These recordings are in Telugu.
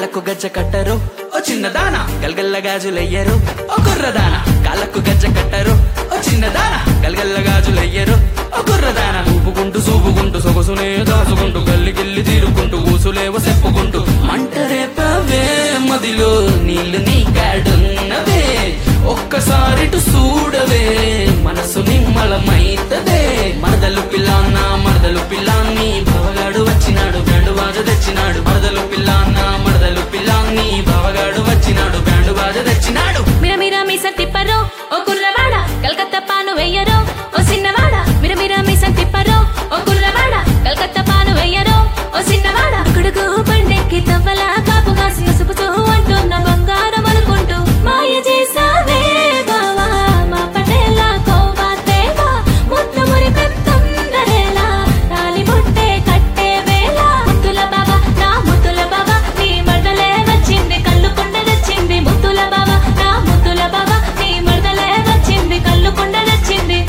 కాళ్ళకు గజ్జ కట్టరు ఓ చిన్నదాన గల్గల్ల గాజులయ్యరు ఓ కుర్రదాన కాళ్ళకు గజ్జ కట్టరు ఓ చిన్నదాన గల్గల్ల గాజులయ్యరు ఓ కుర్రదాన ఊపుకుంటూ సూపుకుంటూ సొగసునే దాచుకుంటూ గల్లి గిల్లి తీరుకుంటూ ఊసులేవ చెప్పుకుంటూ మంట రేపవే మదిలో నీళ్లు నీ కాడున్నవే ఒక్కసారిటు చూడవే మనసు నిమ్మలమైతదే మరదలు పిల్లాన్న మరదలు పిల్లాన్ని భవగాడు వచ్చినాడు బ్యాండు బాజ తెచ్చినాడు మరదలు పిల్లాన్న మరదలు పిల్లాన్ని భవగాడు వచ్చినాడు బ్యాండు బాజ తెచ్చినాడు మిర మిర మీస తిప్పరో ఓ కుర్రవాడ కలకత్తా పాను వెయ్యరో ఓ సిన్నవాడ మిర మిర మీస తిప్పరో ఓ కుర్రవాడ కలకత్తా పాను వెయ్యరో ఓ సిన్నవాడ గుడుగు బండెక్కి తవ్వల కాపు కాసి ఉసుపుతూ అంటున్న బంగారం అనుకుంటూ మాయ చేసావే బావా మా పటేల కోవా తేవా ముద్దు మురి పెత్తందరేలా తాలి బొట్టే కట్టే వేళ ముద్దుల బాబా నా ముద్దుల బాబా నీ మడలే వచ్చింది కళ్ళు కొండలొచ్చింది ముద్దుల బాబా నా ముద్దుల బాబా నీ మడలే వచ్చింది కళ్ళు కొండలొచ్చింది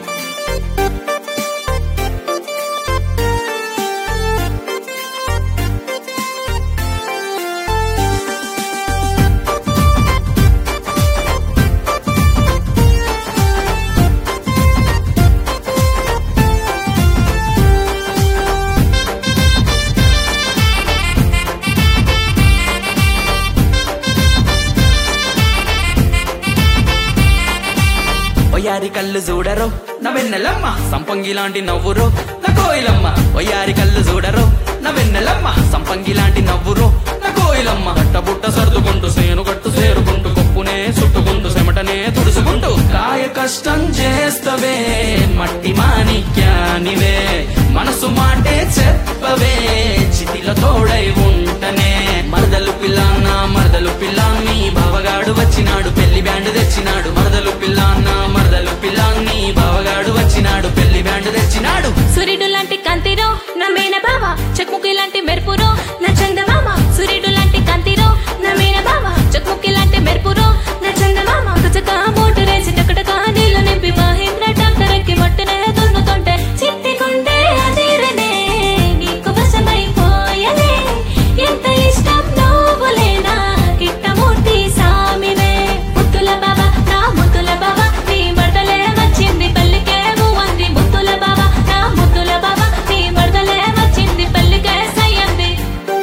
ఒయ్యారి కళ్ళు చూడరు నా వెన్నెలమ్మ సంపంగి లాంటి నవ్వురు నా కోయిలమ్మ ఒయ్యారి కళ్ళు చూడరు నా వెన్నెలమ్మ సంపంగి లాంటి నవ్వురు నా కోయిలమ్మ కట్టబుట్ట సర్దుకుంటూ సేను కట్టు సేరుకుంటూ కొప్పునే చుట్టుకుంటూ చెమటనే తుడుచుకుంటూ కాయ కష్టం చేస్తవే మట్టి మాణిక్యానివే మనసు మాటే చెప్పవే చిటిల తోడై ఉంటనే మరదలు పిల్లాన్న మరదలు పిల్లాన్ని బావగాడు వచ్చినాడు పెళ్లి బ్యాండ్ తెచ్చినాడు మరదలు పిల్లాన్న మరదలు పిల్లాన్ని బావగాడు వచ్చినాడు పెళ్లి బ్యాండ్ తెచ్చినాడు సూర్యుడు లాంటి కాంతిరో నా మేన బావ చెక్ముకి లాంటి మెరుపురో నా చందమామ సూర్యుడు లాంటి కాంతిరో నా మేన బావ చెక్ముకి లాంటి మెరుపురో నా చందమామ తుచక మోటు రేసి టకటక నీళ్లు నింపి మహేంద్ర ట్రాక్టర్ ఎక్కి మట్టునే దున్నుతుంటే చిట్టి గుండె అదిరనే నీకు వశమైపోయలే ఎంత ఇష్టం నువ్వులేనా కిట్టమూర్తి సామివే ముద్దుల బాబా నా ముద్దుల బాబా నీ మడతలే వచ్చింది పెళ్లికే అంది ముద్దుల బాబా నా ముద్దుల బాబా నీ మడతలే వచ్చింది పెళ్లికే సయ్యంది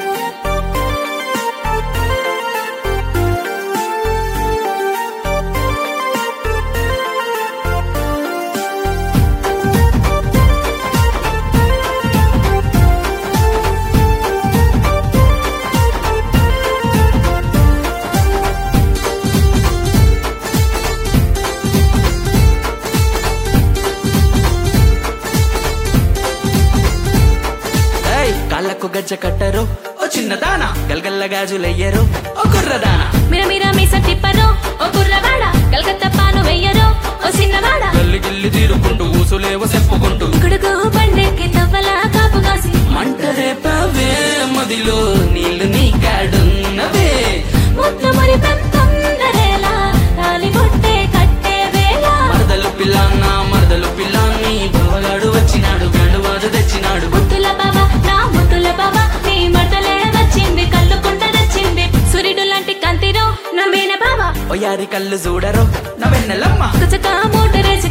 ఏయ్ కాళ్ళకు గజ్జ కట్టరు ఓ చిన్నదాన గల్గల్ల గాజులయ్యరు ఓ కుర్రదాన మిర మిర మీస తిప్పరో ఓ కుర్రవాడ కలకత్తా పాను వెయ్యరో ఓ సిన్నవాడ గల్లి గిల్లి తీరుకుంటూ ఊసులేవ చెప్పుకుంటూ గుడుగు బండెక్కి తవ్వల కాపు కాసి మంట రేపవే మదిలో నీళ్లు నీ కాడున్నవే ముద్దు మురి పెంతొందరేలా తాలి బొట్టే కట్టే వేళ మరదలు పిల్లాన్న మరదలు పిల్లాన్ని బావగాడు వచ్చినాడు గండు బాజ తెచ్చినాడు ముద్దుల బాబా నా ముద్దుల బాబా నీ మడతలే వచ్చింది కళ్ళు కుంటదొచ్చింది సూర్యుడు లాంటి కాంతిరో నా మేన బాబా ఒయ్యారి కళ్ళు చూడరు నా వెన్నెలమ్మ తుచక మోటు రేసి